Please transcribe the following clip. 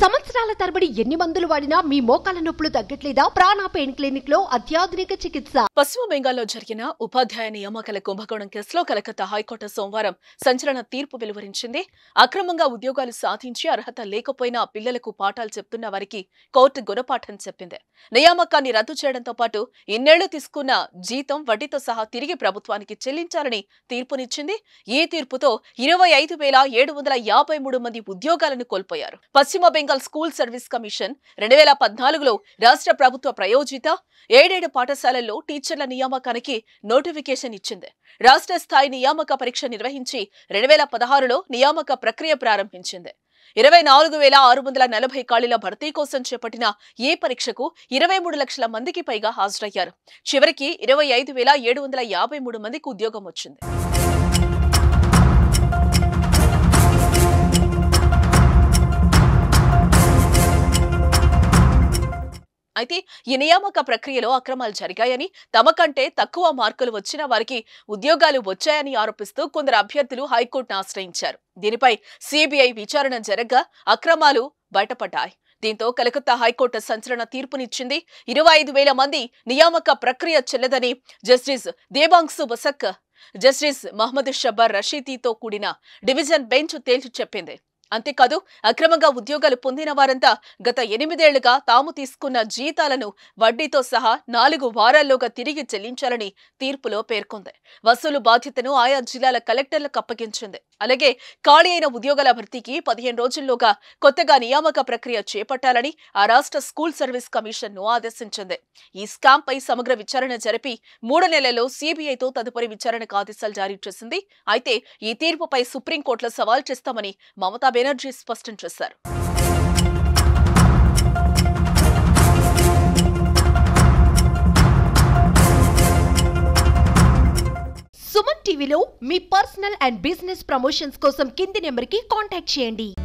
సంవత్సరాల తరబడి ఎన్ని మందులు వాడినా మీ మోకాల నొప్పులు తగ్గట్లేదా ప్రాణ పెయిన్ క్లినిక్ లో అత్యాధునిక చికిత్స పశ్చిమ బెంగాల్లో జరిగిన ఉపాధ్యాయ నియామకాల కుంభకోణం కేసులో కలకత్తా హైకోర్టు సోమవారం సంచలన తీర్పు వెలువరించింది అక్రమంగా ఉద్యోగాలు సాధించి అర్హత లేకపోయినా పిల్లలకు పాఠాలు చెప్తున్న వారికి కోర్టు గుణపాఠం చెప్పింది నియామకాన్ని రద్దు చేయడంతో పాటు ఇన్నేళ్లు తీసుకున్న జీతం వడ్డీతో సహా తిరిగి ప్రభుత్వానికి చెల్లించాలని తీర్పునిచ్చింది ఈ తీర్పుతో ఇరవై ఐదు వేల ఏడు వందల యాభై మూడు మంది ఉద్యోగాలను కోల్పోయారు పశ్చిమ బెంగాల్ స్కూల్ సర్వీస్ కమిషన్ రెండు వేల పద్నాలుగులో రాష్ట్ర ప్రభుత్వ ప్రయోజిత ఏడేడు పాఠశాలల్లో టీచర్ల నియామకానికి నోటిఫికేషన్ ఇచ్చింది రాష్ట్ర స్థాయి నియామక పరీక్ష నిర్వహించి రెండు వేల పదహారులో నియామక ప్రక్రియ ప్రారంభించింది ఇరవై నాలుగు వేల ఆరు వందల నలభై ఖాళీల భర్తీ కోసం చేపట్టిన ఈ పరీక్షకు ఇరవై మూడు లక్షల మందికి పైగా హాజరయ్యారు చివరికి ఇరవై ఐదు వేల ఏడు వందల యాభై మూడు మందికి ఉద్యోగం వచ్చింది అయితే ఈ నియామక ప్రక్రియలో అక్రమాలు జరిగాయని తమ కంటే తక్కువ మార్కులు వచ్చిన వారికి ఉద్యోగాలు వచ్చాయని ఆరోపిస్తూ కొందరు అభ్యర్థులు హైకోర్టును ఆశ్రయించారు దీనిపై సిబిఐ విచారణ జరగ్గా అక్రమాలు బయటపడ్డాయి దీంతో కలకత్తా హైకోర్టు సంచలన తీర్పునిచ్చింది ఇరవై ఐదు వేల మంది నియామక ప్రక్రియ చెల్లదని జస్టిస్ దేబాంగ్సు బసక్ జస్టిస్ మహమ్మద్ షబ్బర్ రషీదీతో కూడిన డివిజన్ బెంచ్ తేల్చి చెప్పింది అంతేకాదు అక్రమంగా ఉద్యోగాలు పొందిన వారంతా గత ఎనిమిదేళ్లుగా తాము తీసుకున్న జీతాలను వడ్డీతో సహా నాలుగు వారాల్లోగా తిరిగి చెల్లించాలని తీర్పులో పేర్కొంది వసూలు బాధ్యతను ఆయా జిల్లాల కలెక్టర్లకు అప్పగించింది అలాగే ఖాళీ అయిన ఉద్యోగాల భర్తీకి పదిహేను రోజుల్లోగా కొత్తగా నియామక ప్రక్రియ చేపట్టాలని ఆ రాష్ట్ర స్కూల్ సర్వీస్ కమిషన్ ను ఆదేశించింది ఈ స్కామ్ పై సమగ్ర విచారణ జరిపి మూడు నెలల్లో సిబిఐతో తదుపరి విచారణకు ఆదేశాలు జారీ చేసింది అయితే ఈ తీర్పుపై సుప్రీంకోర్టులో సవాల్ చేస్తామని మమతా బెనర్జీ స్పష్టం చేశారు సుమన్ టీవీలో మీ పర్సనల్ అండ్ బిజినెస్ ప్రమోషన్స్ కోసం కింది నెంబర్ కి కాంటాక్ట్ చేయండి